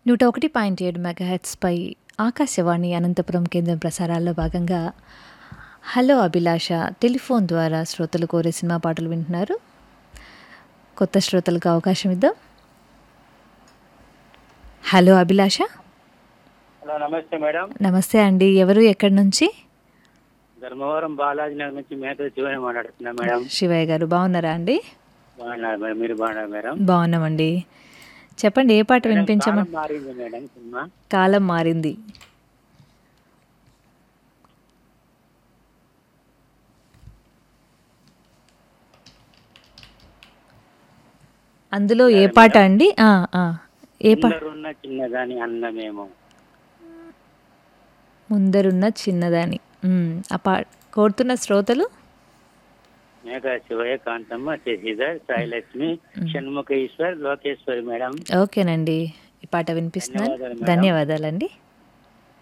నూట ఒకటి పాయింట్ ఏడు మెగాహెట్స్పై ఆకాశవాణి అనంతపురం కేంద్రం ప్రసారాల్లో భాగంగా హలో అభిలాష టెలిఫోన్ ద్వారా శ్రోతలు కోరే సినిమా పాటలు వింటున్నారు కొత్త శ్రోతలకు అవకాశం ఇద్దాం హలో అభిలాష హలో నమస్తే మేడం నమస్తే అండి ఎవరు ఎక్కడి నుంచి ధర్మవరం బాలాజీ నగర్ నుంచి మేత శివని మాట్లాడుతున్నా మేడం శివయ్య గారు బాగున్నారా అండి బాగున్నారు మేడం మీరు బాగున్నారు మేడం బాగున్నామండి చెప్పండి ఏ పాట మేడం, వినిపించమని కాలం మారింది మేడం సినిమా కాలం మారింది అందులో ఏ పాట అండి ఆ, ఆ. ఏ పాట అందరున్న చిన్నదాని అన్నమేమో ముందరున్న చిన్నదాని ఉమ్, ఆ పా కోరుతున్న శ్రోతలు మేఘ శివయ్య కాంతమ్మ శశిధర్ సాయిలక్ష్మి షణ్ముఖ ఈశ్వర్ లోకేశ్వరి మేడం ఓకేనండి ఈ పాట వినిపిస్తున్నాను ధన్యవాదాలు మేడం. ధన్యవాదాలండి